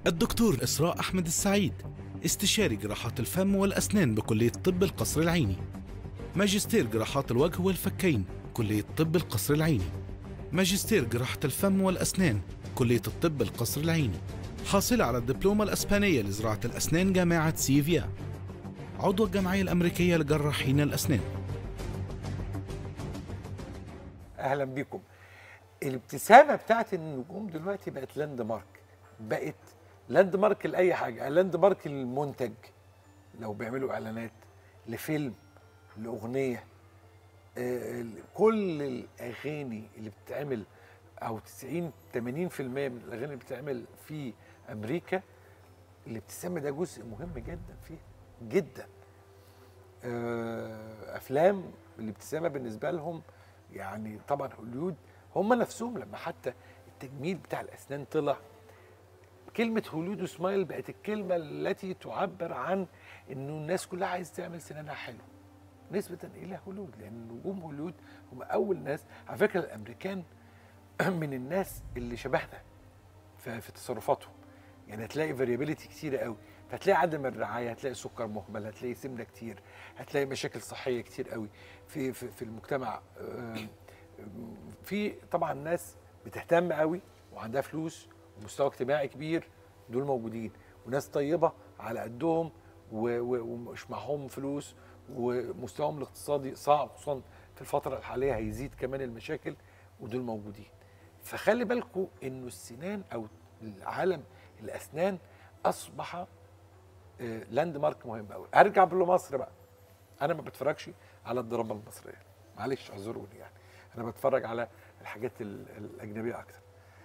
الدكتور إسراء أحمد السعيد استشاري جراحات الفم والأسنان بكلية طب القصر العيني ماجستير جراحات الوجه والفكين كلية طب القصر العيني ماجستير جراحة الفم والأسنان كلية الطب القصر العيني حاصلة على الدبلومة الأسبانية لزراعة الأسنان جامعة سيفيا عضو الجمعية الأمريكية لجراحين الأسنان اهلا بيكم الابتسامه بتاعت النجوم دلوقتي بقت لاند مارك بقت لاند مارك لاي حاجه لاند مارك للمنتج لو بيعملوا اعلانات لفيلم لاغنيه آه، كل الاغاني اللي بتتعمل او 90 80% من الاغاني اللي بتتعمل في امريكا الابتسامه ده جزء مهم جدا فيها جدا آه، افلام الابتسامه بالنسبه لهم يعني طبعا هوليود هم نفسهم لما حتى التجميل بتاع الاسنان طلع كلمة هوليود سمايل بقت الكلمة التي تعبر عن انه الناس كلها عايز تعمل سنانها حلو نسبة الى هوليود لان نجوم هوليود هم اول ناس على فكرة الامريكان من الناس اللي شبهنا في, في تصرفاتهم يعني هتلاقي فاريابيليتي كتيرة قوي فهتلاقي عدم الرعاية هتلاقي سكر مهمل هتلاقي سمنة كتير هتلاقي مشاكل صحية كتير قوي في في, في المجتمع آم، في طبعا ناس بتهتم قوي وعندها فلوس ومستوى اجتماعي كبير دول موجودين وناس طيبه على قدهم و- و- ومش معاهم فلوس ومستواهم الاقتصادي صعب خصوصا في الفتره الحاليه هيزيد كمان المشاكل ودول موجودين فخلي بالكم انه السنان او العالم الاسنان اصبح آه، لاند مارك مهم قوي ارجع لمصر بقى انا ما بتفرجش على الدراما المصريه معلش اعذروني يعني انا بتفرج على الحاجات ال- الاجنبيه اكتر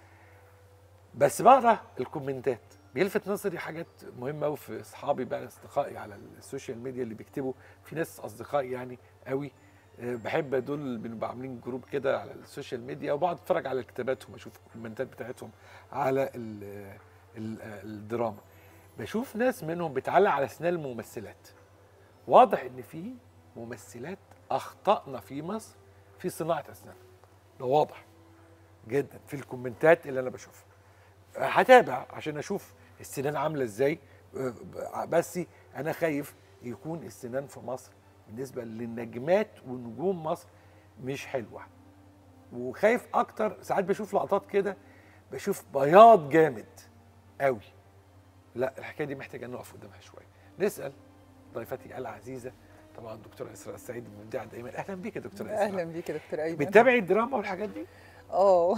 بس بقرا الكومنتات بيلفت نظري حاجات مهمه قوي في اصحابي بقى اصدقائي على السوشيال ميديا اللي بيكتبوا في ناس اصدقائي يعني قوي آه، بحب دول بنبقى عاملين جروب كده على السوشيال ميديا وبقعد اتفرج على كتاباتهم اشوف الكومنتات بتاعتهم على ال ال الدراما بشوف ناس منهم بتعلق على اسنان الممثلات واضح ان في ممثلات اخطانا في مصر في صناعه اسنان ده واضح جدا في الكومنتات اللي انا بشوفها هتابع عشان اشوف السنان عامله ازاي أه، بس انا خايف يكون السنان في مصر بالنسبه للنجمات ونجوم مصر مش حلوه وخايف اكتر ساعات بشوف لقطات كده بشوف بياض جامد قوي لا الحكايه دي محتاجه نقف قدامها شويه نسال ضيفتي العزيزه طبعا الدكتوره اسراء السعيد المبدعه دايما اهلا بيك يا دكتوره اسراء اهلا بيك يا دكتور ايمن بتتابعي الدراما والحاجات دي؟ اه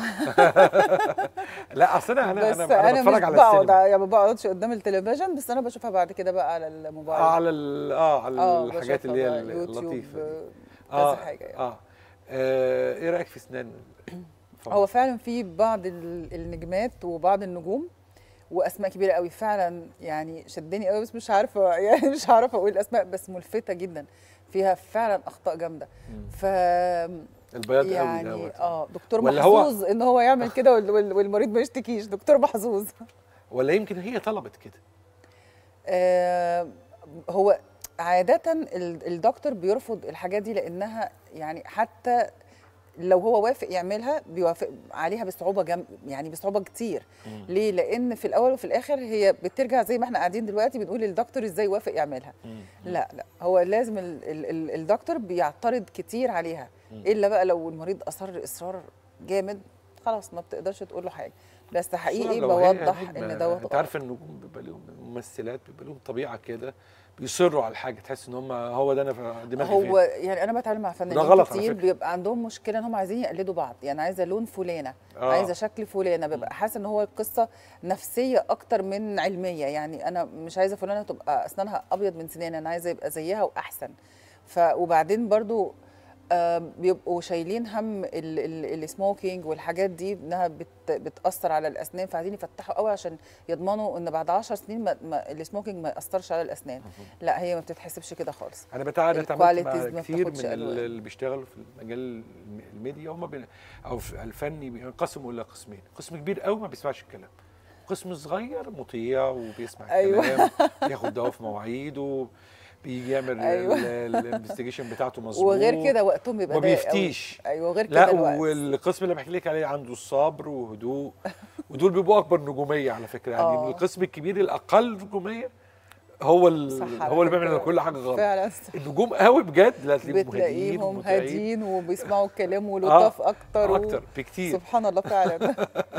لا اصل انا انا بس انا, أنا انا مش بتفرج على بقعد السينما يعني ما بقعدش قدام التلفزيون بس انا بشوفها بعد كده بقى على الموبايل آه على ال- اه على اه الحاجات اللي هي بشوفها بقى يوتيوب، اللطيفه دي. آه، كذا حاجه يعني. اه آه، ايه رايك في اسنان فم؟ هو فعلا في بعض ال- النجمات وبعض النجوم واسماء كبيره قوي فعلا يعني شدني قوي بس مش عارفه يعني مش عارفه اقول الاسماء بس ملفته جدا فيها فعلا اخطاء جامده مم. ف البياض قوي يعني دوت اه دكتور ولا هو- محظوظ ان هو يعمل كده وال- وال- والمريض ما يشتكيش دكتور محظوظ ولا يمكن هي طلبت كده آه، هو عادة ال- الدكتور بيرفض الحاجات دي لأنها يعني حتى لو هو وافق يعملها بيوافق عليها بصعوبة جم يعني بصعوبة كتير مم. ليه؟ لأن في الأول وفي الآخر هي بترجع زي ما احنا قاعدين دلوقتي بنقول للدكتور ازاي وافق يعملها مم. لا لا هو لازم ال ال ال الدكتور بيعترض كتير عليها مم. إلا بقى لو المريض أصر إصرار جامد خلاص ما بتقدرش تقول له حاجة بس حقيقي لو هي بوضح نجمة، ان دوت انت غلط. عارفه النجوم بيبقى لهم ممثلات بيبقى لهم طبيعه كده بيصروا على حاجه تحس ان هم هو ده انا في دماغي هو فين. يعني انا بتعامل مع فنانين غلط على كتير فكرة. بيبقى عندهم مشكله ان هم عايزين يقلدوا بعض يعني عايزه لون فلانه آه. عايزه شكل فلانه ببقى حاسه ان هو القصه نفسيه اكتر من علميه يعني انا مش عايزه فلانه تبقى اسنانها ابيض من سناني انا عايزه يبقى زيها واحسن ف وبعدين برضو آه، بيبقوا شايلين هم ال- ال- السموكينج والحاجات دي انها بت بتاثر على الاسنان فعايزين يفتحوا قوي عشان يضمنوا ان بعد 10 سنين ما ما السموكينج ما ياثرش على الاسنان لا هي ما بتتحسبش كده خالص انا بتعامل اتعاملت الكواليتيز مع ما كتير من بتاخدش ال- ألوان. اللي بيشتغلوا في المجال الم- الميديا هم بين او في الفني بينقسموا الى قسمين قسم كبير قوي ما بيسمعش الكلام قسم صغير مطيع وبيسمع أيوة. الكلام ياخد دواء في مواعيده بيجي يعمل أيوة. الانفستيجيشن بتاعته مظبوط وغير كده وقتهم بيبقى ما ضيق قوي. بيفتيش ايوه غير لا كده الوقت والقسم اللي بحكي لك عليه عنده الصبر وهدوء ودول بيبقوا اكبر نجوميه على فكره يعني آه. من القسم الكبير الاقل نجوميه هو ال... صح على هو اللي بيعمل فكرة. كل حاجه غلط فعلا صح. النجوم قوي بجد لا تلاقيهم هاديين بتلاقيهم ومطيعين. هادين وبيسمعوا الكلام ولطاف اكتر و... اكتر بكتير سبحان الله فعلا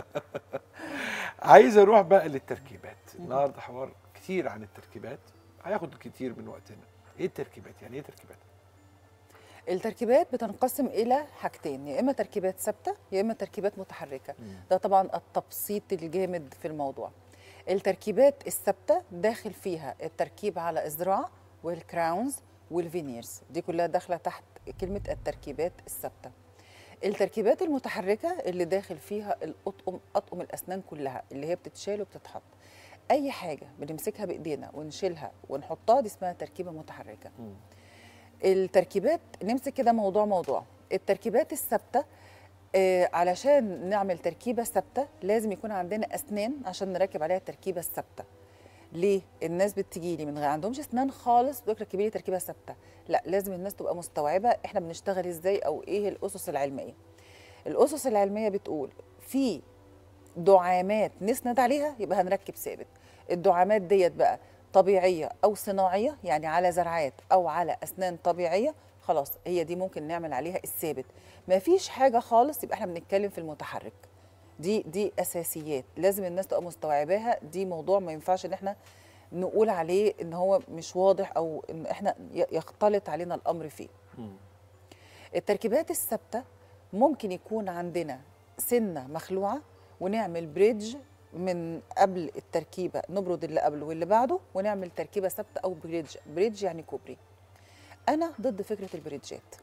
عايز اروح بقى للتركيبات النهارده حوار كتير عن التركيبات هياخد كتير من وقتنا ايه التركيبات يعني ايه تركيبات التركيبات بتنقسم الى حاجتين يا اما تركيبات ثابته يا اما تركيبات متحركه ده طبعا التبسيط الجامد في الموضوع التركيبات الثابته داخل فيها التركيب على الزراعه والكراونز والفينيرز دي كلها داخله تحت كلمه التركيبات الثابته التركيبات المتحركه اللي داخل فيها الاطقم اطقم الاسنان كلها اللي هي بتتشال وبتتحط اي حاجه بنمسكها بايدينا ونشيلها ونحطها دي اسمها تركيبه متحركه التركيبات نمسك كده موضوع موضوع التركيبات الثابته آه علشان نعمل تركيبه ثابته لازم يكون عندنا اسنان عشان نركب عليها التركيبه الثابته ليه الناس بتجي لي من غير عندهمش اسنان خالص بيقول لك ركبي لي تركيبه ثابته لا لازم الناس تبقى مستوعبه احنا بنشتغل ازاي او ايه الاسس العلميه الاسس العلميه بتقول في دعامات نسند عليها يبقى هنركب ثابت الدعامات ديت بقى طبيعيه او صناعيه يعني على زرعات او على اسنان طبيعيه خلاص هي دي ممكن نعمل عليها الثابت ما فيش حاجه خالص يبقى احنا بنتكلم في المتحرك دي دي اساسيات لازم الناس تبقى مستوعباها دي موضوع ما ينفعش ان احنا نقول عليه ان هو مش واضح او ان احنا ي- يختلط علينا الامر فيه التركيبات الثابته ممكن يكون عندنا سنه مخلوعه ونعمل بريدج من قبل التركيبه نبرد اللي قبله واللي بعده ونعمل تركيبه ثابته او بريدج بريدج يعني كوبري انا ضد فكره البريدجات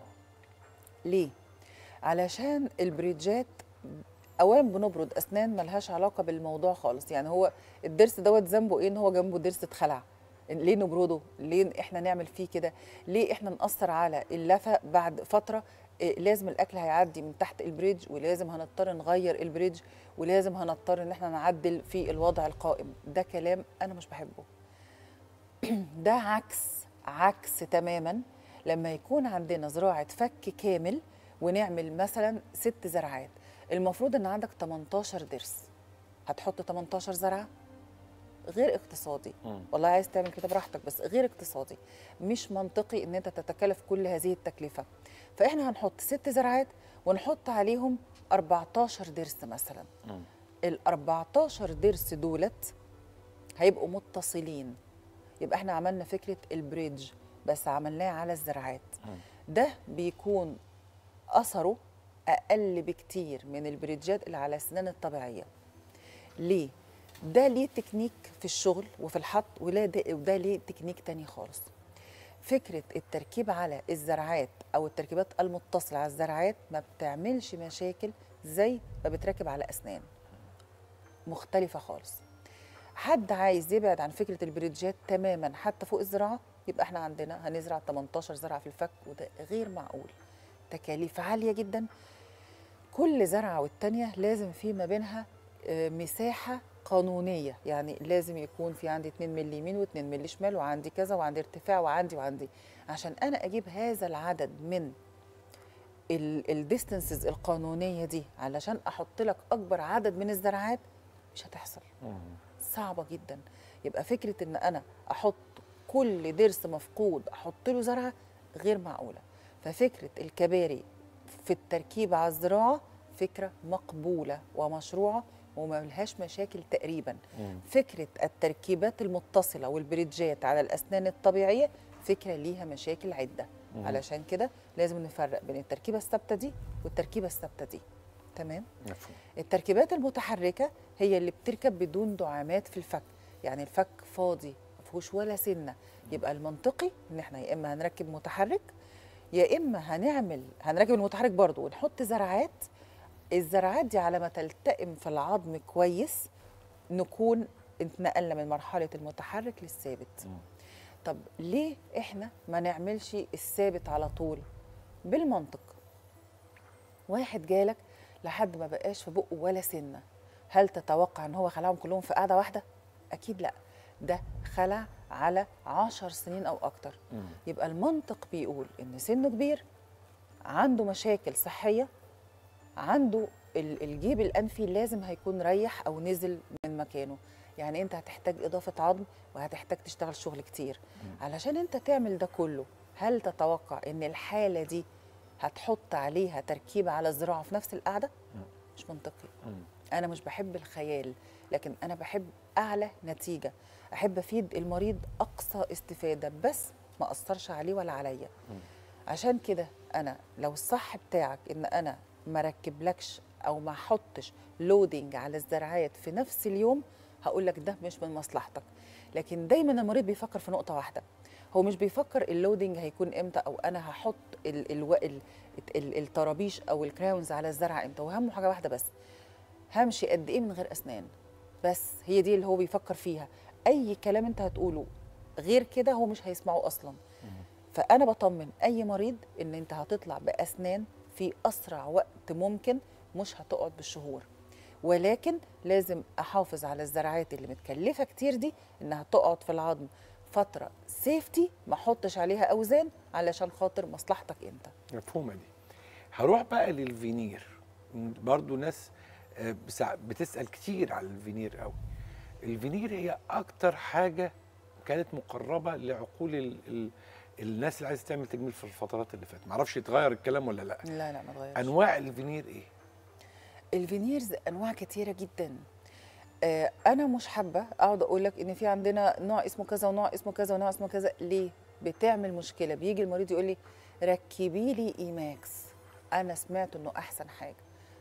ليه علشان البريدجات اولا بنبرد اسنان ملهاش علاقه بالموضوع خالص يعني هو الضرس دوت ذنبه ايه ان هو جنبه ضرس اتخلع ليه نبرده ليه احنا نعمل فيه كده ليه احنا نأثر على اللثه بعد فتره إيه لازم الاكل هيعدي من تحت البريدج ولازم هنضطر نغير البريدج ولازم هنضطر ان احنا نعدل في الوضع القائم ده كلام انا مش بحبه ده عكس عكس تماما لما يكون عندنا زراعه فك كامل ونعمل مثلا ست زرعات المفروض ان عندك 18 ضرس هتحط 18 زرعه غير اقتصادي والله عايز تعمل كده براحتك بس غير اقتصادي مش منطقي ان انت تتكلف كل هذه التكلفه فاحنا هنحط ست زرعات ونحط عليهم 14 ضرس مثلا ال 14 ضرس دولت هيبقوا متصلين يبقى احنا عملنا فكره البريدج بس عملناه على الزرعات ده بيكون اثره اقل بكتير من البريدجات اللي على السنان الطبيعيه ليه ده ليه تكنيك في الشغل وفي الحط ولا ده وده ليه تكنيك تاني خالص فكره التركيب على الزرعات او التركيبات المتصله على الزرعات ما بتعملش مشاكل زي ما بتركب على اسنان مختلفه خالص حد عايز يبعد عن فكره البريدجات تماما حتى فوق الزراعه يبقى احنا عندنا هنزرع 18 زرعه في الفك وده غير معقول تكاليف عاليه جدا كل زرعه والتانيه لازم في ما بينها آه، مساحه قانونيه يعني لازم يكون في عندي 2 مللي يمين و2 مللي شمال وعندي كذا وعندي ارتفاع وعندي وعندي عشان انا اجيب هذا العدد من الديستنسز القانونيه دي علشان احط لك اكبر عدد من الزرعات مش هتحصل صعبه جدا يبقى فكره ان انا احط كل ضرس مفقود احط له زرعه غير معقوله ففكره الكباري في التركيب على الزراعه فكره مقبوله ومشروعه وما لهاش مشاكل تقريبا فكره التركيبات المتصله والبريدجات على الاسنان الطبيعيه فكره ليها مشاكل عده علشان كده لازم نفرق بين التركيبه الثابته دي والتركيبه الثابته دي تمام مفهوم التركيبات المتحركه هي اللي بتركب بدون دعامات في الفك يعني الفك فاضي ما فيهوش ولا سنه يبقى المنطقي ان احنا يا اما هنركب متحرك يا اما هنعمل هنركب المتحرك برضو ونحط زرعات الزرعات دي على ما تلتئم في العظم كويس نكون اتنقلنا من مرحله المتحرك للثابت طب ليه احنا ما نعملش الثابت على طول بالمنطق واحد جالك لحد ما بقاش في بقه ولا سنه هل تتوقع ان هو خلعهم كلهم في قعده واحده اكيد لا ده خلع على عشر سنين او اكتر مم. يبقى المنطق بيقول ان سنه كبير عنده مشاكل صحيه عنده ال- الجيب الانفي لازم هيكون ريح او نزل من مكانه يعني انت هتحتاج اضافه عظم وهتحتاج تشتغل شغل كتير علشان انت تعمل ده كله هل تتوقع ان الحاله دي هتحط عليها تركيبه على الزراعه في نفس القعده مش منطقي مم. انا مش بحب الخيال لكن انا بحب اعلى نتيجه احب افيد المريض اقصى استفاده بس ما اثرش عليه ولا عليا عشان كده انا لو الصح بتاعك ان انا ما ركبلكش او ما احطش لودنج على الزرعات في نفس اليوم هقول لك ده مش من مصلحتك لكن دايما المريض بيفكر في نقطه واحده هو مش بيفكر اللودنج هيكون امتى او انا هحط ال ال ال ال الطرابيش او الكراونز على الزرعه امتى وهمه حاجه واحده بس همشي قد ايه من غير اسنان بس هي دي اللي هو بيفكر فيها اي كلام انت هتقوله غير كده هو مش هيسمعه اصلا فانا بطمن اي مريض ان انت هتطلع باسنان في اسرع وقت ممكن مش هتقعد بالشهور ولكن لازم احافظ على الزرعات اللي متكلفه كتير دي انها تقعد في العظم فتره سيفتي ما احطش عليها اوزان علشان خاطر مصلحتك انت مفهومه دي هروح بقى للفينير برضو ناس آه، بسع- بتسال كتير على الفينير قوي الفينير هي اكتر حاجه كانت مقربه لعقول ال ال الناس اللي عايزه تعمل تجميل في الفترات اللي فاتت معرفش يتغير الكلام ولا لا لا لا ما تغيرش انواع الفينير ايه الفينيرز انواع كتيره جدا آه، انا مش حابه اقعد اقول لك ان في عندنا نوع اسمه كذا ونوع اسمه كذا ونوع اسمه كذا ليه بتعمل مشكله بيجي المريض يقول لي ركبي لي ايماكس انا سمعت انه احسن حاجه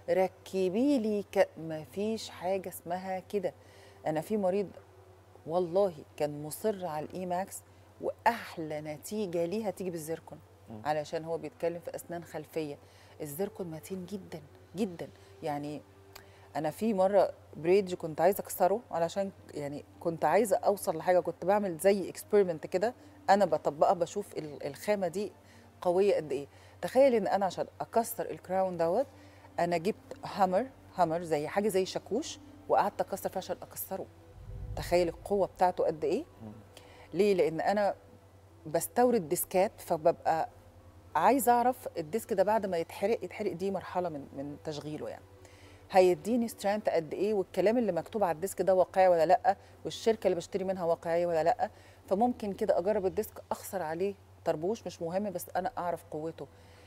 ركبي لي ك... ما فيش حاجه اسمها كده انا في مريض والله كان مصر على الايماكس واحلى نتيجه ليها تيجي بالزيركون علشان هو بيتكلم في اسنان خلفيه الزيركون متين جدا جدا يعني انا في مره بريدج كنت عايزه اكسره علشان يعني كنت عايزه اوصل لحاجه كنت بعمل زي اكسبيرمنت كده انا بطبقها بشوف ال- الخامه دي قويه قد ايه تخيل ان انا عشان اكسر الكراون دوت انا جبت هامر هامر زي حاجه زي شاكوش وقعدت اكسر فيه عشان اكسره تخيل القوه بتاعته قد ايه ليه لان انا بستورد ديسكات فببقى عايزه اعرف الديسك ده بعد ما يتحرق يتحرق دي مرحله من من تشغيله يعني هيديني سترينث قد ايه والكلام اللي مكتوب على الديسك ده واقعي ولا لا والشركه اللي بشتري منها واقعيه ولا لا فممكن كده اجرب الديسك اخسر عليه طربوش مش مهم بس انا اعرف قوته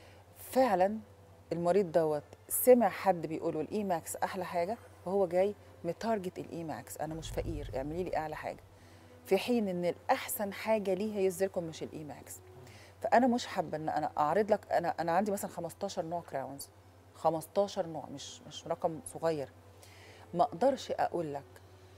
فعلا المريض دوت سمع حد بيقوله الاي ماكس احلى حاجه وهو جاي متارجت الاي ماكس انا مش فقير اعملي لي اعلى حاجه في حين ان الاحسن حاجه ليه هي الزيركون مش الاي ماكس فانا مش حابه ان انا اعرض لك انا انا عندي مثلا 15 نوع كراونز 15 نوع مش مش رقم صغير ما اقدرش اقول لك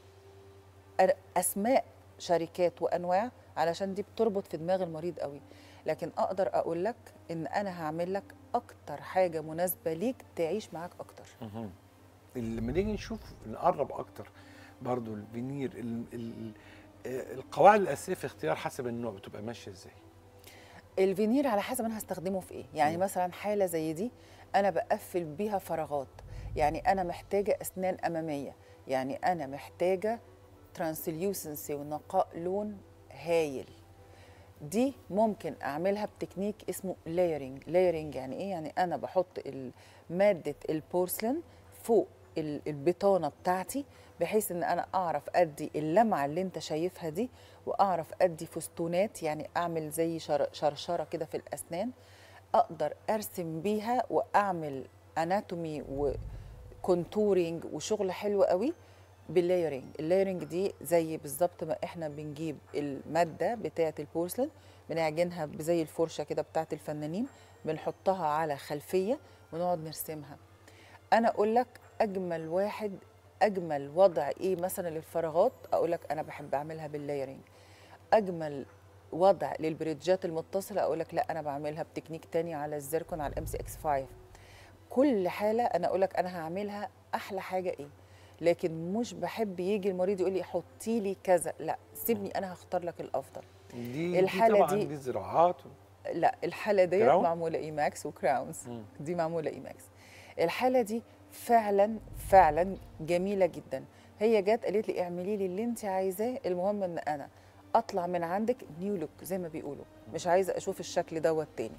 أر- اسماء شركات وانواع علشان دي بتربط في دماغ المريض قوي لكن اقدر اقول لك ان انا هعمل لك اكتر حاجه مناسبه ليك تعيش معاك اكتر لما نيجي نشوف نقرب اكتر برضو الفينير ال ال آه، القواعد الاساسيه في اختيار حسب النوع بتبقى ماشيه ازاي الفينير على حسب انا هستخدمه في ايه يعني مم. مثلا حاله زي دي انا بقفل بيها فراغات يعني انا محتاجه اسنان اماميه يعني انا محتاجه ترانسليوسنسي ونقاء لون هايل دي ممكن اعملها بتكنيك اسمه لايرنج لايرنج يعني ايه يعني انا بحط ال- ماده البورسلين فوق ال- البطانه بتاعتي بحيث ان انا اعرف ادي اللمعه اللي انت شايفها دي واعرف ادي فستونات يعني اعمل زي شر- شرشره كده في الاسنان اقدر ارسم بيها واعمل اناتومي وكونتورينج وشغل حلو قوي باللايرنج اللايرنج دي زي بالظبط ما احنا بنجيب الماده بتاعه البورسلين بنعجنها زي الفرشه كده بتاعه الفنانين بنحطها على خلفيه ونقعد نرسمها انا اقول لك اجمل واحد اجمل وضع ايه مثلا للفراغات اقول لك انا بحب اعملها باللايرنج اجمل وضع للبريدجات المتصله اقول لك لا انا بعملها بتكنيك تاني على الزيركون على الام سي اكس 5 كل حاله انا اقول لك انا هعملها احلى حاجه ايه لكن مش بحب يجي المريض يقول لي حطي لي كذا لا سيبني انا هختار لك الافضل دي الحالة دي طبعا دي- دي زراعات لا الحاله ديت كراون؟ معموله اي ماكس وكراونز مم. دي معموله اي ماكس الحاله دي فعلا فعلا جميله جدا هي جت قالت لي اعملي لي اللي انت عايزاه المهم ان انا اطلع من عندك نيو لوك زي ما بيقولوا مش عايزه اشوف الشكل دوت تاني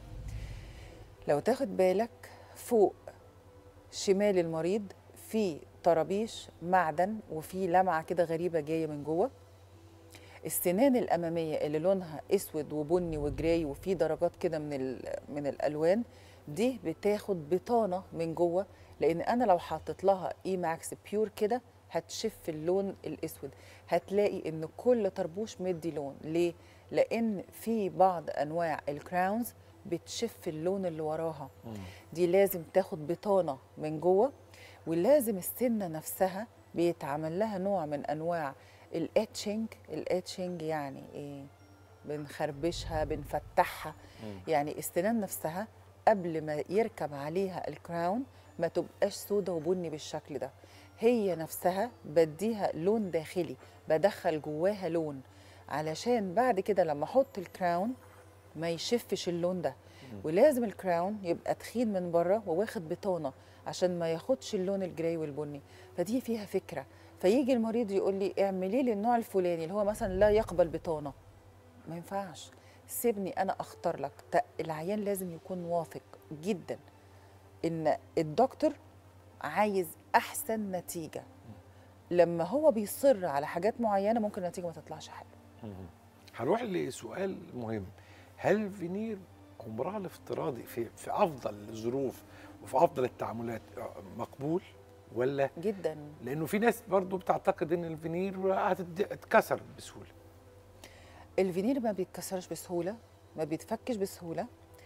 لو تاخد بالك فوق شمال المريض في طرابيش معدن وفي لمعه كده غريبه جايه من جوه السنان الاماميه اللي لونها اسود وبني وجراي وفي درجات كده من ال- من الالوان دي بتاخد بطانه من جوه لان انا لو حطيت لها اي ماكس بيور كده هتشف اللون الاسود هتلاقي ان كل طربوش مدي لون ليه لان في بعض انواع الكراونز بتشف اللون اللي وراها دي لازم تاخد بطانه من جوه ولازم السنه نفسها بيتعمل لها نوع من انواع الاتشنج الاتشنج يعني ايه بنخربشها بنفتحها يعني السنان نفسها قبل ما يركب عليها الكراون ما تبقاش سودة وبني بالشكل ده هي نفسها بديها لون داخلي بدخل جواها لون علشان بعد كده لما احط الكراون ما يشفش اللون ده ولازم الكراون يبقى تخين من بره وواخد بطانه عشان ما ياخدش اللون الجراي والبني فدي فيها فكره فيجي المريض يقول لي اعملي لي النوع الفلاني اللي هو مثلا لا يقبل بطانه ما ينفعش سيبني انا اختار لك ت- العيان لازم يكون واثق جدا ان الدكتور عايز احسن نتيجه لما هو بيصر على حاجات معينه ممكن النتيجه ما تطلعش حلوه هروح لسؤال مهم هل الفينير عمرها الافتراضي في في افضل الظروف وفي افضل التعاملات مقبول ولا جدا لانه في ناس برضو بتعتقد ان الفينير هتتكسر بسهوله الفينير ما بيتكسرش بسهوله ما بيتفكش بسهوله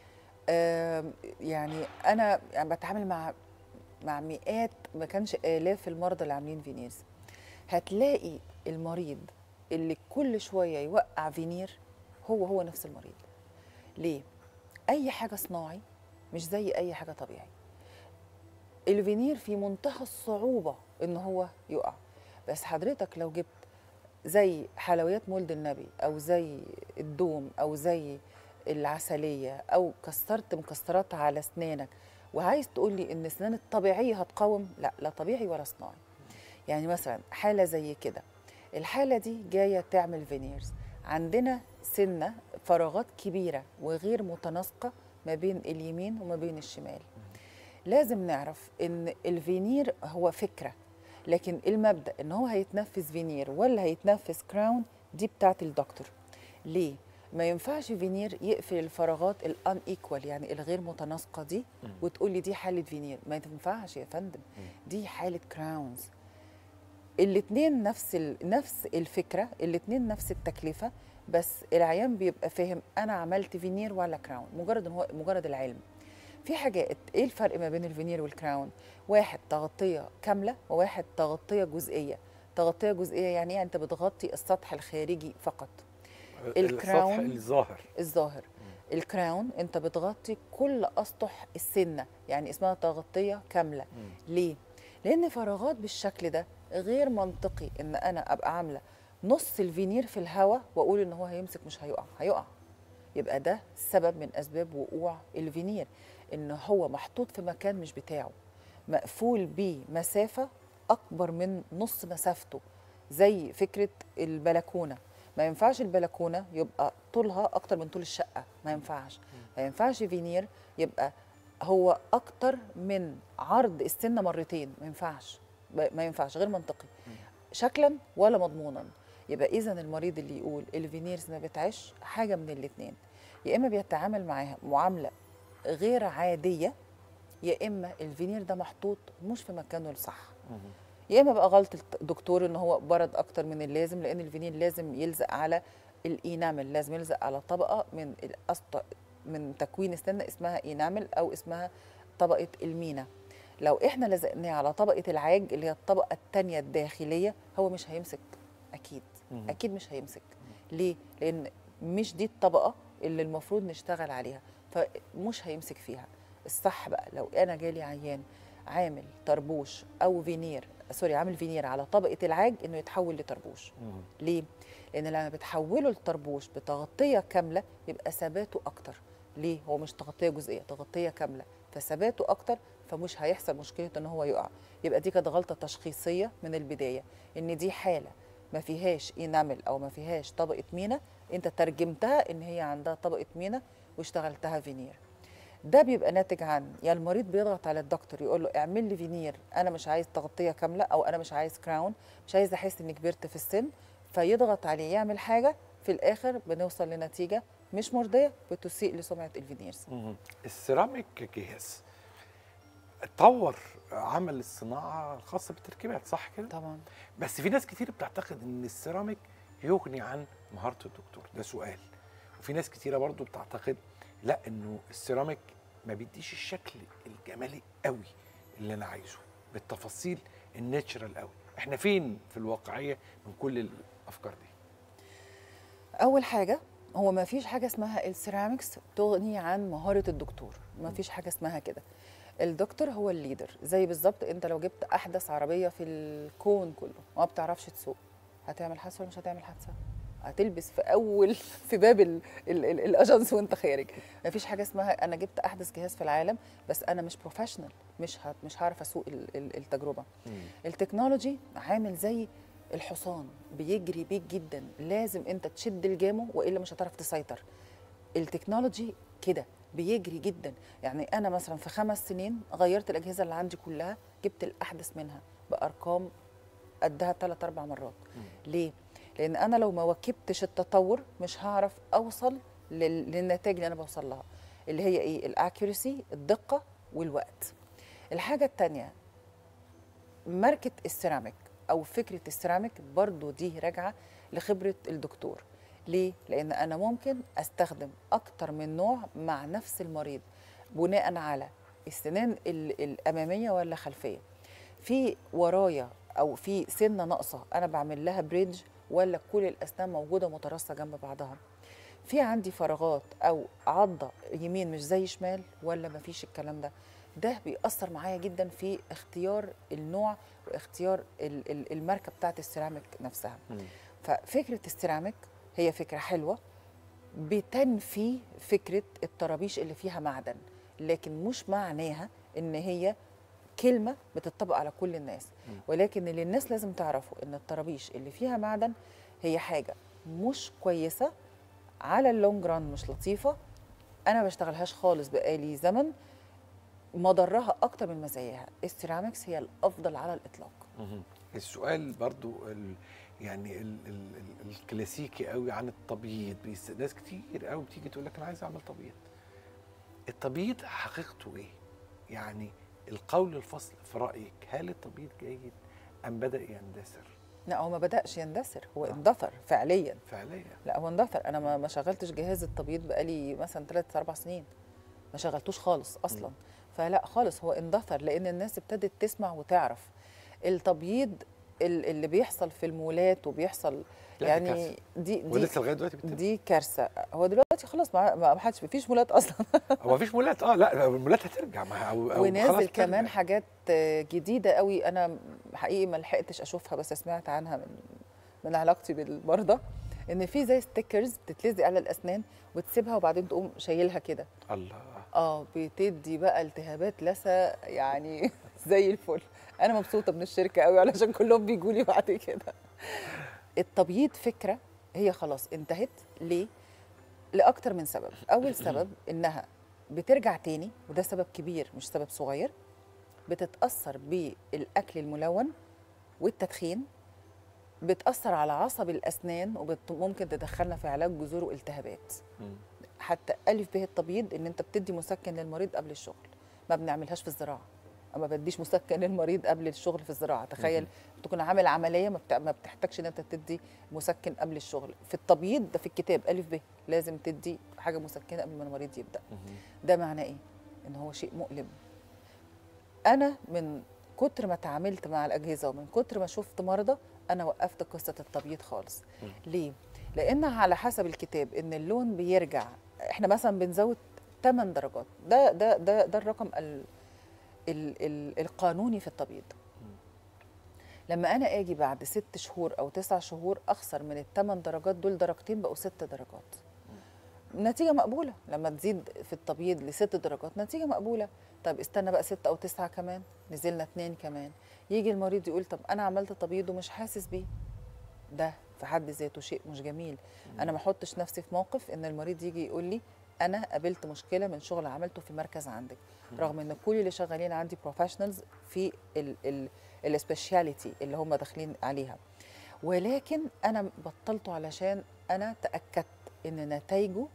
آم، يعني انا يعني بتعامل مع مع مئات ما كانش الاف المرضى اللي عاملين فينيرز هتلاقي المريض اللي كل شويه يوقع فينير هو هو نفس المريض ليه اي حاجه صناعي مش زي اي حاجه طبيعي الفينير في منتهى الصعوبه ان هو يقع بس حضرتك لو جبت زي حلويات مولد النبي او زي الدوم او زي العسليه او كسرت مكسرات على اسنانك وعايز تقول لي ان اسنان الطبيعيه هتقاوم لا لا طبيعي ولا صناعي يعني مثلا حاله زي كده الحاله دي جايه تعمل فينيرز عندنا سنه فراغات كبيره وغير متناسقه ما بين اليمين وما بين الشمال لازم نعرف ان الفينير هو فكره لكن المبدا ان هو هيتنفذ فينير ولا هيتنفذ كراون دي بتاعت الدكتور ليه ما ينفعش فينير يقفل الفراغات الان ايكوال يعني الغير متناسقه دي وتقول لي دي حاله فينير ما ينفعش يا فندم دي حاله كراونز الاثنين نفس ال... نفس الفكره الاثنين نفس التكلفه بس العيان بيبقى فاهم انا عملت فينير ولا كراون مجرد ان هو مجرد العلم في حاجات ايه الفرق ما بين الفينير والكراون واحد تغطيه كامله وواحد تغطيه جزئيه تغطيه جزئيه يعني إيه؟ انت بتغطي السطح الخارجي فقط الكراون- السطح الظاهر الظاهر الكراون انت بتغطي كل اسطح السنه يعني اسمها تغطيه كامله ليه لان فراغات بالشكل ده غير منطقي ان انا ابقى عامله نص الفينير في الهواء واقول ان هو هيمسك مش هيقع هيقع يبقى ده سبب من اسباب وقوع الفينير ان هو محطوط في مكان مش بتاعه مقفول بيه مسافه اكبر من نص مسافته زي فكره البلكونه ما ينفعش البلكونه يبقى طولها اكتر من طول الشقه ما ينفعش ما ينفعش فينير يبقى هو اكتر من عرض السنه مرتين ما ينفعش ب- ما ينفعش غير منطقي شكلا ولا مضمونا يبقى اذا المريض اللي يقول الفينيرز ما بتعيش حاجه من الاثنين يا اما بيتعامل معاها معامله غير عاديه يا اما الفينير ده محطوط مش في مكانه الصح يا اما بقى غلط الدكتور ان هو برد اكتر من اللازم لان الفينير لازم يلزق على الاينامل لازم يلزق على طبقه من الأسط... من تكوين السنه اسمها اينامل او اسمها طبقه المينا لو احنا لزقناه على طبقه العاج اللي هي الطبقه الثانيه الداخليه هو مش هيمسك اكيد اكيد مش هيمسك ليه لان مش دي الطبقه اللي المفروض نشتغل عليها فمش هيمسك فيها الصح بقى لو انا جالي عيان عامل طربوش او فينير سوري عامل فينير على طبقه العاج انه يتحول لطربوش ليه لان لما بتحوله لطربوش بتغطيه كامله بيبقى ثباته اكتر ليه هو مش تغطيه جزئيه تغطيه كامله فثباته اكتر فمش هيحصل مشكله ان هو يقع يبقى دي كانت غلطه تشخيصيه من البدايه ان دي حاله ما فيهاش انامل او ما فيهاش طبقه مينا انت ترجمتها ان هي عندها طبقه مينا واشتغلتها فينير ده بيبقى ناتج عن يا المريض بيضغط على الدكتور يقول له اعمل لي فينير انا مش عايز تغطيه كامله او انا مش عايز كراون مش عايز احس اني كبرت في السن فيضغط عليه يعمل حاجه في الاخر بنوصل لنتيجه مش مرضيه بتسيء لسمعه الفينيرز مهم. السيراميك كجهاز اتطور عمل الصناعه الخاصه بالتركيبات صح كده؟ طبعا بس في ناس كتير بتعتقد ان السيراميك يغني عن مهاره الدكتور ده سؤال وفي ناس كتيره برضو بتعتقد لا انه السيراميك ما بيديش الشكل الجمالي قوي اللي انا عايزه بالتفاصيل الناتشرال قوي احنا فين في الواقعيه من كل الافكار دي اول حاجه هو ما فيش حاجه اسمها السيراميكس تغني عن مهاره الدكتور ما فيش حاجه اسمها كده الدكتور هو الليدر زي بالظبط انت لو جبت احدث عربيه في الكون كله وما بتعرفش تسوق هتعمل حادثه ولا مش هتعمل حادثه هتلبس في اول في باب ال- ال- ال- الاجانس وانت خارج ما فيش حاجه اسمها انا جبت احدث جهاز في العالم بس انا مش بروفيشنال مش ه- مش هعرف اسوق ال- ال- التجربه التكنولوجي عامل زي الحصان بيجري بيك جدا لازم انت تشد لجامه والا مش هتعرف تسيطر التكنولوجي كده بيجري جدا يعني انا مثلا في خمس سنين غيرت الاجهزه اللي عندي كلها جبت الاحدث منها بارقام قدها ثلاث اربع مرات ليه لان انا لو ما واكبتش التطور مش هعرف اوصل لل- للنتائج اللي انا بوصل لها اللي هي ايه الاكيورسي الدقه والوقت الحاجه الثانيه ماركه السيراميك او فكره السيراميك برضو دي راجعه لخبره الدكتور ليه لان انا ممكن استخدم اكتر من نوع مع نفس المريض بناء على السنان ال- الاماميه ولا خلفيه في ورايا او في سنه ناقصه انا بعمل لها بريدج ولا كل الاسنان موجوده متراصه جنب بعضها في عندي فراغات او عضه يمين مش زي شمال ولا مفيش الكلام ده ده بيأثر معايا جدا في اختيار النوع واختيار ال- ال- الماركه بتاعت السيراميك نفسها ففكره السيراميك هي فكره حلوه بتنفي فكره الطرابيش اللي فيها معدن لكن مش معناها ان هي كلمه بتطبق على كل الناس ولكن اللي الناس لازم تعرفه ان الطرابيش اللي فيها معدن هي حاجه مش كويسه على اللونج ران مش لطيفه انا ما بشتغلهاش خالص بقالي زمن مضرها اكتر من مزاياها السيراميكس هي الافضل على الاطلاق مهم. السؤال برضو ال يعني ال ال ال الكلاسيكي قوي عن التبييض بيس- ناس كتير قوي بتيجي تقول لك انا عايز اعمل تبييض التبييض حقيقته ايه يعني القول الفصل في رايك هل التبييض جيد ام بدا يندثر لا هو ما بداش يندثر هو آه. اندثر فعليا فعليا لا هو اندثر انا ما ما شغلتش جهاز التبييض بقالي مثلا 3 4 سنين ما شغلتوش خالص اصلا فلا خالص هو اندثر لان الناس ابتدت تسمع وتعرف التبييض ال- اللي بيحصل في المولات وبيحصل لا، دي يعني كارثة. دي دي ولسه لغايه دلوقتي بتتم دي كارثه هو دلوقتي خلاص ما ما حدش مفيش مولات اصلا هو مفيش مولات اه لا المولات هترجع ما أو أو خلاص ونازل كمان بترجع. حاجات جديده قوي انا حقيقي ما لحقتش اشوفها بس سمعت عنها من من علاقتي بالمرضى ان في زي ستيكرز بتتلزق على الاسنان وتسيبها وبعدين تقوم شايلها كده الله اه بتدي بقى التهابات لثه يعني زي الفل انا مبسوطه من الشركه قوي علشان كلهم بيجوا لي بعد كده التبييض فكره هي خلاص انتهت ليه لاكتر من سبب اول سبب انها بترجع تاني وده سبب كبير مش سبب صغير بتتاثر بالاكل الملون والتدخين بتاثر على عصب الاسنان وممكن تدخلنا في علاج جذور والتهابات مم. حتى الف به التبييض ان انت بتدي مسكن للمريض قبل الشغل ما بنعملهاش في الزراعه ما بديش مسكن للمريض قبل الشغل في الزراعه تخيل تكون عامل عمليه ما, بتع... ما بتحتاجش ان انت تدي مسكن قبل الشغل في التبييض ده في الكتاب الف به لازم تدي حاجه مسكنه قبل ما المريض يبدا مهم. ده معناه ايه ان هو شيء مؤلم انا من كتر ما تعاملت مع الاجهزه ومن كتر ما شفت مرضى انا وقفت قصه التبييض خالص ليه لان على حسب الكتاب ان اللون بيرجع احنا مثلا بنزود 8 درجات ده ده ده ده الرقم ال ال ال القانوني في التبييض لما انا اجي بعد ست شهور او تسع شهور اخسر من الثمان درجات دول درجتين بقوا ست درجات نتيجه مقبوله لما تزيد في التبييض لست درجات نتيجه مقبوله طب استنى بقى ستة او تسعة كمان نزلنا اتنين كمان يجي المريض يقول طب انا عملت تبييض ومش حاسس بيه ده في حد ذاته شيء مش جميل انا ما احطش نفسي في موقف ان المريض يجي يقول لي انا قابلت مشكله من شغل عملته في مركز عندك رغم ان كل اللي شغالين عندي بروفيشنالز في السبيشاليتي اللي هم داخلين عليها ولكن انا بطلته علشان انا تاكدت ان نتائجه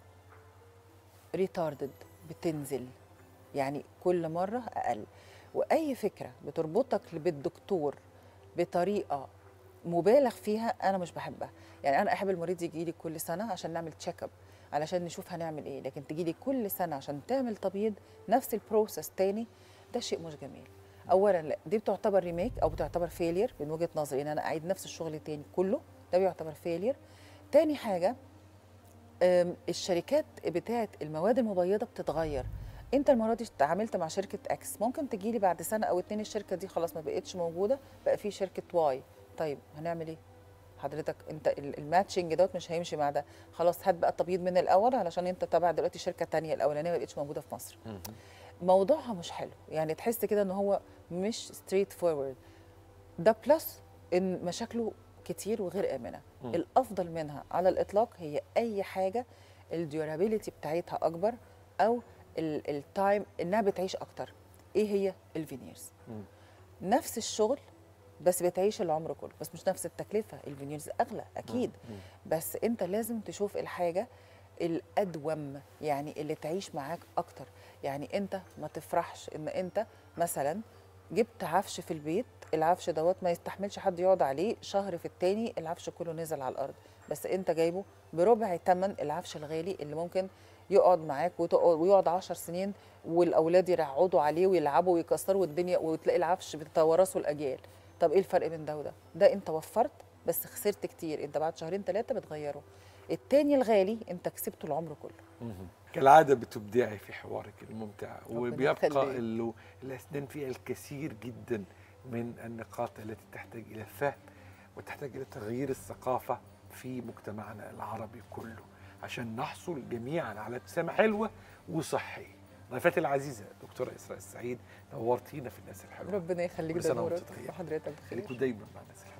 ريتاردد بتنزل يعني كل مره اقل واي فكره بتربطك بالدكتور بطريقه مبالغ فيها انا مش بحبها يعني انا احب المريض يجي لي كل سنه عشان نعمل تشيك اب علشان نشوف هنعمل ايه لكن تجي لي كل سنه عشان تعمل تبييض نفس البروسيس تاني ده شيء مش جميل اولا لا دي بتعتبر ريميك او بتعتبر فيلير من وجهه نظري ان انا اعيد نفس الشغل تاني كله ده بيعتبر فيلير تاني حاجه أم، الشركات بتاعه المواد المبيضه بتتغير انت المره دي اتعاملت مع شركه اكس ممكن تجي لي بعد سنه او اتنين الشركه دي خلاص ما بقتش موجوده بقى في شركه واي طيب هنعمل ايه حضرتك انت ال- الماتشنج دوت مش هيمشي مع ده خلاص هات بقى التبييض من الاول علشان انت تبع دلوقتي شركه تانية الاولانيه ما بقتش موجوده في مصر موضوعها مش حلو يعني تحس كده ان هو مش ستريت فورورد ده بلس ان مشاكله كتير وغير امنه مم. الافضل منها على الاطلاق هي اي حاجه الديورابيليتي بتاعتها اكبر او التايم انها بتعيش اكتر ايه هي الفينيرز مم. نفس الشغل بس بتعيش العمر كله بس مش نفس التكلفه الفينيرز اغلى اكيد مم. بس انت لازم تشوف الحاجه الادوم يعني اللي تعيش معاك اكتر يعني انت ما تفرحش ان انت مثلا جبت عفش في البيت العفش دوت ما يستحملش حد يقعد عليه شهر في التاني العفش كله نزل على الارض بس انت جايبه بربع ثمن العفش الغالي اللي ممكن يقعد معاك وتقعد ويقعد عشر سنين والاولاد يرعدوا عليه ويلعبوا ويكسروا الدنيا وتلاقي العفش بتتوارثه الاجيال طب ايه الفرق بين ده وده ده انت وفرت بس خسرت كتير انت بعد شهرين ثلاثه بتغيره التاني الغالي انت كسبته العمر كله مهم. كالعادة بتبدعي في حوارك الممتع ربنا وبيبقى يخليك. ال- الأسنان فيها الكثير جدا من النقاط التي تحتاج إلى الفهم وتحتاج إلى تغيير الثقافة في مجتمعنا العربي كله عشان نحصل جميعا على ابتسامة حلوة وصحية ضيفتي العزيزة دكتورة إسراء السعيد نورتينا في الناس الحلوة ربنا يخليك كل ده سنة وأنت نورك طيبة. وحضرتك بخير خليكوا دايما مع الناس الحلوة